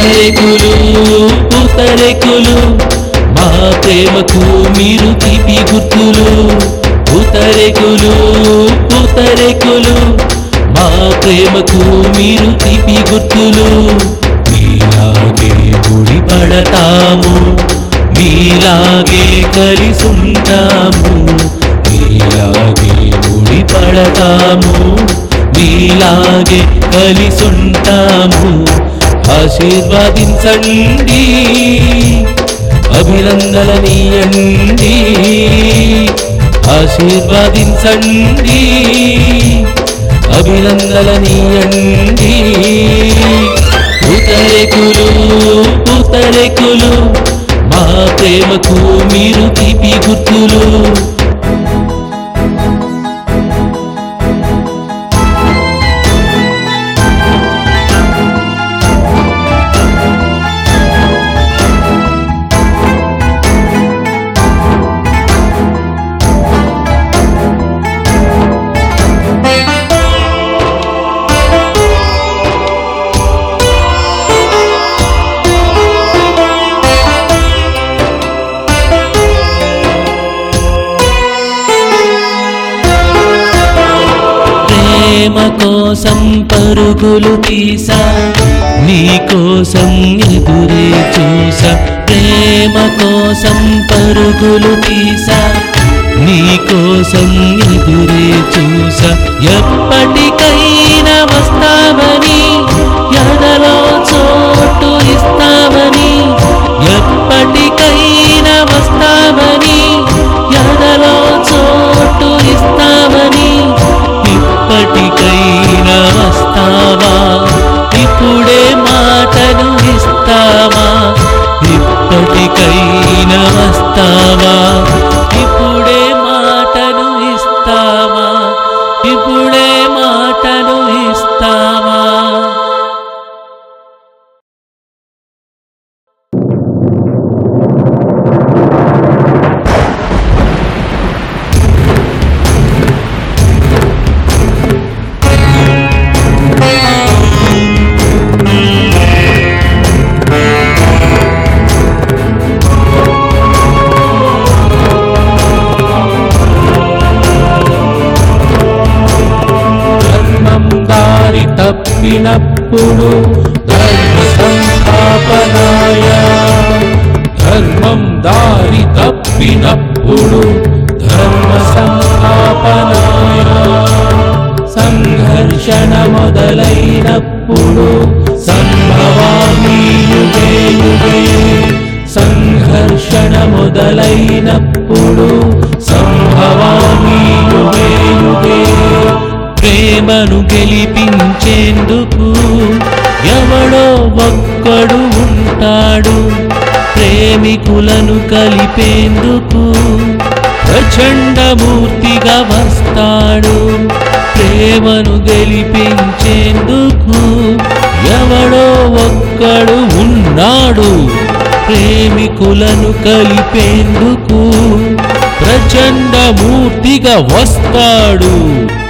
పూతరేకులు పూతరేకులు మా ప్రేమకు మీరు తీపి గుర్తులు పూతరేకులు పూతరేకులు మా ప్రేమకు మీరు తీపి గుర్తులు మీలాగే గుడి పడతాము మీలాగే కలిసుంటాము మీలాగే ముడి పడతాము మీలాగే కలిసుంటాము ఆశీర్వాదించండి అభినందననీయండి ఆశీర్వాదించండి అభినందననీయండి పూతరేకులు పూతరేకులు మా ప్రేమకు మీరు తీపి గుర్తులు ప్రేమ కోసం పరుగులు తీసా నీ కోసం ఎదురే చూసా ప్రేమ కోసం పరుగులు తీసా నీ కోసం ఎదురే చూసా ఎప్పటికైనా వస్తావని ఎదలో చోటు ఇస్తావని ఎప్పటికైనా వస్తావని ఎదలో చోటు ఇస్తావని ఇప్పటికైనా వస్తావా ఇప్పుడే మాటను ఇస్తావా ఇప్పటికైనా వస్తావా ఇప్పుడే మాటను ఇస్తావా ఇప్పుడే మాటను ఇస్తావా ధర్మం దారి తప్పినప్పుడు ధర్మ సంస్థాపనాయ ధర్మం దారి తప్పినప్పుడు ధర్మ సంస్థాపనాయ సంఘర్షణ మొదలైనప్పుడు సంభవామి యుగే యుగే సంఘర్షణ మొదలైనప్పుడు సంభవామి యుగే యుగే ప్రేమను గెలిపించేందుకు ఎవడో ఒక్కడు ఉంటాడు ప్రేమికులను కలిపేందుకు ప్రచండమూర్తిగా వస్తాడు ప్రేమను గెలిపించేందుకు ఎవడో ఒక్కడు ఉన్నాడు ప్రేమికులను కలిపేందుకు ప్రచండమూర్తిగా వస్తాడు